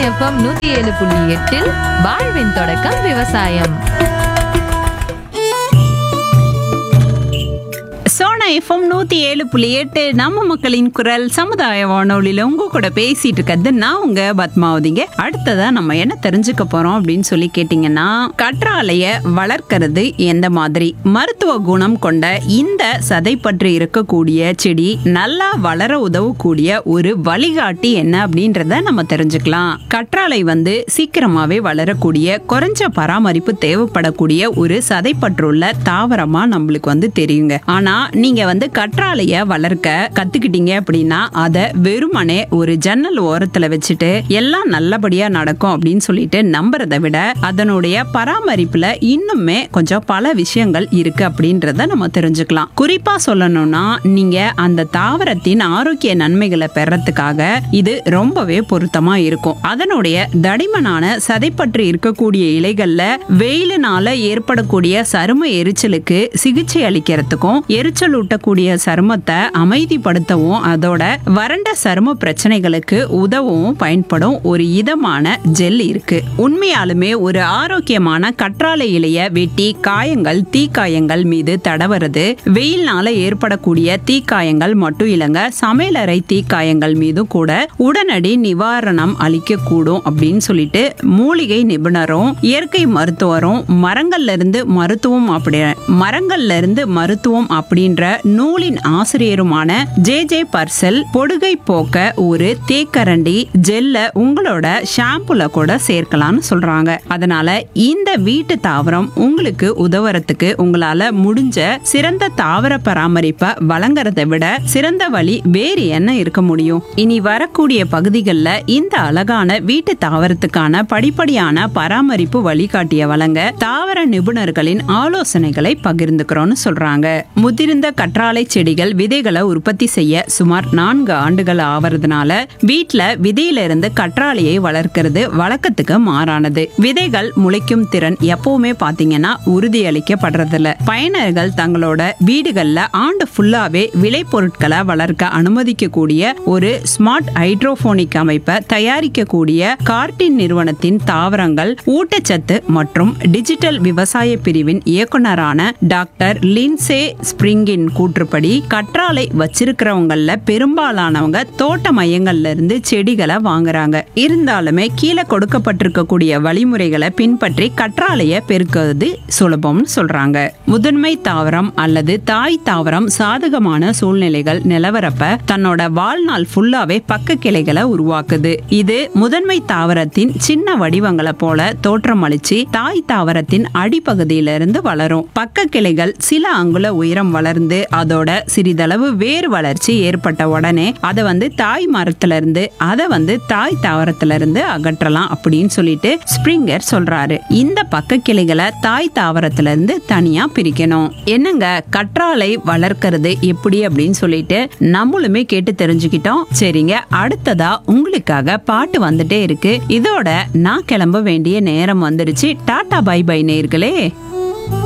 FM நூத்தி ஏழு புள்ளி எட்டில் வாழ்வின் தொடக்கம் விவசாயம் சோனா எஃப்எம் நூத்தி ஏழு புள்ளி எட்டு நம்ம மக்களின் குரல் சமுதாய வானொலியில உங்க கூட பேசிட்டு இருக்கிறது நான் உங்க பத்மாவதிங்க அடுத்ததா நம்ம என்ன தெரிஞ்சுக்க போறோம் அப்படின்னு சொல்லி கேட்டீங்கன்னா கற்றாழைய வளர்க்கறது எந்த மாதிரி மருத்துவ குணம் கொண்ட இந்த சதை பற்றி இருக்கக்கூடிய செடி நல்லா வளர உதவக்கூடிய ஒரு வழிகாட்டி என்ன அப்படின்றத நம்ம தெரிஞ்சுக்கலாம் கற்றாழை வந்து சீக்கிரமாவே வளரக்கூடிய குறைஞ்ச பராமரிப்பு தேவைப்படக்கூடிய ஒரு சதைப்பற்றுள்ள தாவரமா நம்மளுக்கு வந்து தெரியுங்க ஆனா நீங்க வந்து கற்றாழைய வளர்க்க கத்துக்கிட்டீங்க அப்படின்னா அதை வெறுமனே ஒரு ஜன்னல் ஓரத்துல வச்சுட்டு எல்லாம் நல்லபடியா நடக்கும் அப்படின்னு சொல்லிட்டு நம்புறதை விட அதனுடைய பராமரிப்புல இன்னுமே கொஞ்சம் பல விஷயங்கள் இருக்கு அப்படின்றத நம்ம தெரிஞ்சுக்கலாம் குறிப்பா சொல்லணும்னா நீங்க அந்த தாவரத்தின் ஆரோக்கிய நன்மைகளை பெறத்துக்காக இது ரொம்பவே பொருத்தமா இருக்கும் அதனுடைய தடிமனான சதைப்பற்று இருக்கக்கூடிய இலைகள்ல வெயிலினால ஏற்படக்கூடிய சரும எரிச்சலுக்கு சிகிச்சை அளிக்கிறதுக்கும் எரிச்சல் ஊட்டக்கூடிய சருமத்தை அமைதிப்படுத்தவும் அதோட வறண்ட சரும பிரச்சனைகளுக்கு உதவவும் பயன்படும் ஒரு இதமான ஜெல் இருக்கு உண்மையாலுமே ஒரு ஆரோக்கியமான கற்றாழை இலைய வெட்டி காயங்கள் தீக்காயங்கள் மீது தடவுறது வெயில்னால ஏற்படக்கூடிய தீக்காயங்கள் மட்டும் இல்லைங்க சமையலறை தீக்காயங்கள் மீது கூட உடனடி நிவாரணம் அளிக்க கூடும் அப்படின்னு சொல்லிட்டு மூலிகை நிபுணரும் இயற்கை மருத்துவரும் மரங்கள்ல இருந்து மருத்துவம் அப்படி மரங்கள்ல இருந்து மருத்துவம் அப்படின்ற நூலின் ஆசிரியருமான ஜே ஜே பர்சல் பொடுகை போக்க ஒரு தேக்கரண்டி ஜெல்ல உங்களோட ஷாம்புல கூட சேர்க்கலாம்னு சொல்றாங்க அதனால இந்த வீட்டு தாவரம் உங்களுக்கு உதவுறதுக்கு உங்களால முடிஞ்ச சிறந்த தாவர பராமரிப்பை வழங்குறதை விட சிறந்த வழி வேறு என்ன இருக்க முடியும் இனி வரக்கூடிய பகுதிகளில் இந்த அழகான வீட்டு தாவரத்துக்கான படிப்படியான பராமரிப்பு வழிகாட்டிய வழங்க தாவர நிபுணர்களின் ஆலோசனைகளை பகிர்ந்துக்கிறோம்னு சொல்றாங்க முதிர்ந்த கற்றாழை செடிகள் விதைகளை உற்பத்தி செய்ய சுமார் நான்கு ஆண்டுகள் ஆவறதுனால வீட்ல விதையில இருந்து கற்றாழையை வளர்க்கிறது வழக்கத்துக்கு மாறானது விதைகள் முளைக்கும் திறன் எப்பவுமே பாத்தீங்கன்னா உறுதியளிக்கப்படுறதில்ல பயனர்கள் தங்களோட வீடுகள்ல ஆண்டு ஃபுல்லாவே விளைபொருட்களை வளர்க்க அனுமதிக்கக்கூடிய ஒரு ஸ்மார்ட் ஹைட்ரோபோனிக் அமைப்பை தயாரிக்கக்கூடிய கார்டின் நிறுவனத்தின் தாவரங்கள் ஊட்டச்சத்து மற்றும் டிஜிட்டல் விவசாய பிரிவின் இயக்குனரான டாக்டர் லின்சே ஸ்பிரிங்கின் கூற்றுப்படி கற்றாழை வச்சிருக்கிறவங்கள பெரும்பாலானவங்க தோட்ட மையங்கள்ல இருந்து செடிகளை வாங்குறாங்க இருந்தாலுமே கீழே கொடுக்கப்பட்டிருக்கக்கூடிய வழிமுறைகளை பின்பற்றி கற்றாழைய பெருக்குவது சுலபம்னு சொல்றாங்க முதன்மை தாவரம் அல்லது தாய் தாவரம் சாதகமான சூழ்நிலைகள் நிலவரப்ப தன்னோட வாழ்நாள் ஃபுல்லாவே பக்க கிளைகளை உருவாக்குது இது முதன்மை தாவரத்தின் சின்ன வடிவங்களை போல தோற்றமளிச்சு தாய் தாவரத்தின் அடிப்பகுதியில இருந்து வளரும் பக்க கிளைகள் சில அங்குல உயரம் வளர்ந்து அதோட சிறிதளவு வேர் வளர்ச்சி ஏற்பட்ட உடனே அதை வந்து தாய் மரத்துல இருந்து அதை வந்து தாய் தாவரத்துல இருந்து அகற்றலாம் அப்படின்னு சொல்லிட்டு ஸ்பிரிங்கர் சொல்றாரு இந்த பக்க கிளைகளை தாய் தாவரத்துல இருந்து தனியா பிரிக்கணும் என்னங்க கற்றாழை வளர்க்கறது எப்படி அப்படின்னு சொல்லிட்டு நம்மளுமே கேட்டு தெரிஞ்சுக்கிட்டோம் சரிங்க அடுத்ததா உங்களுக்காக பாட்டு வந்துட்டே இருக்கு இதோட நான் கிளம்ப வேண்டிய நேரம் வந்துருச்சு டாடா பை பை நேர்களே